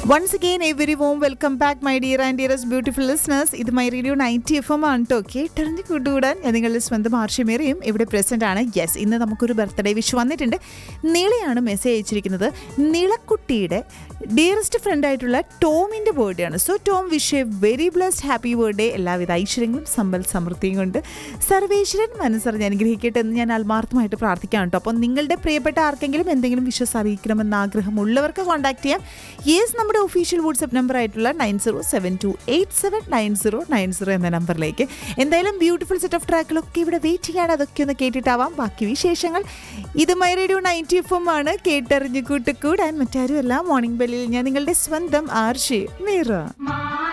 once again a very warm welcome back my dear and dearest beautiful listeners ഇത് my radio ninety F M ആണ് കേട്ടോ കേട്ടറിഞ്ഞ് കൂട്ടുകൂടാൻ ഞാൻ നിങ്ങളുടെ സ്വന്തം ആർഷിമേറിയും ഇവിടെ പ്രസന്റ് ആണ് യെസ് ഇന്ന് നമുക്കൊരു ബർത്ത്ഡേ വിഷ് വന്നിട്ടുണ്ട് നീളയാണ് മെസ്സേജ് അയച്ചിരിക്കുന്നത് നീളക്കുട്ടിയുടെ ഡിയറസ്റ്റ് ഫ്രണ്ട് ആയിട്ടുള്ള ടോമിൻ്റെ ബർത്ത്ഡേ ആണ് so Tom wish a very blessed happy birthday എല്ലാവിധ ഐശ്വര്യങ്ങളും സമ്പൽ സമൃദ്ധിയും കൊണ്ട് സർവേശ്വരൻ മനസ്സറിഞ്ഞ് അനുഗ്രഹിക്കട്ടെ എന്ന് ഞാൻ ആത്മാർത്ഥമായിട്ട് പ്രാർത്ഥിക്കാം കേട്ടോ അപ്പോൾ നിങ്ങളുടെ പ്രിയപ്പെട്ട ആർക്കെങ്കിലും എന്തെങ്കിലും വിശ്വസ് അറിയിക്കണമെന്ന് ആഗ്രഹമുള്ളവർക്ക് കോൺടാക്ട് ചെയ്യാം യെസ് നമ്മുടെ ഒഫീഷ്യൽ വാട്സപ്പ് നമ്പർ ആയിട്ടുള്ള nine zero seven two eight seven nine zero nine zero എന്ന നമ്പറിലേക്ക് എന്തായാലും ബ്യൂട്ടിഫുൾ സെറ്റ് ഓഫ് ട്രാക്കുകളൊക്കെ ഇവിടെ വെയിറ്റ് ചെയ്യാണ് അതൊക്കെ ഒന്ന് കേട്ടിട്ടാവാം ബാക്കി വിശേഷങ്ങൾ ഇത് my radio ninety F M ആണ് കേട്ടറിഞ്ഞ് കൂട്ടുകൂടാൻ മറ്റാരുമല്ല മോർണിംഗ് ബെല്ലിൽ ഞാൻ നിങ്ങളുടെ സ്വന്തം ആർഷി മീറ മാ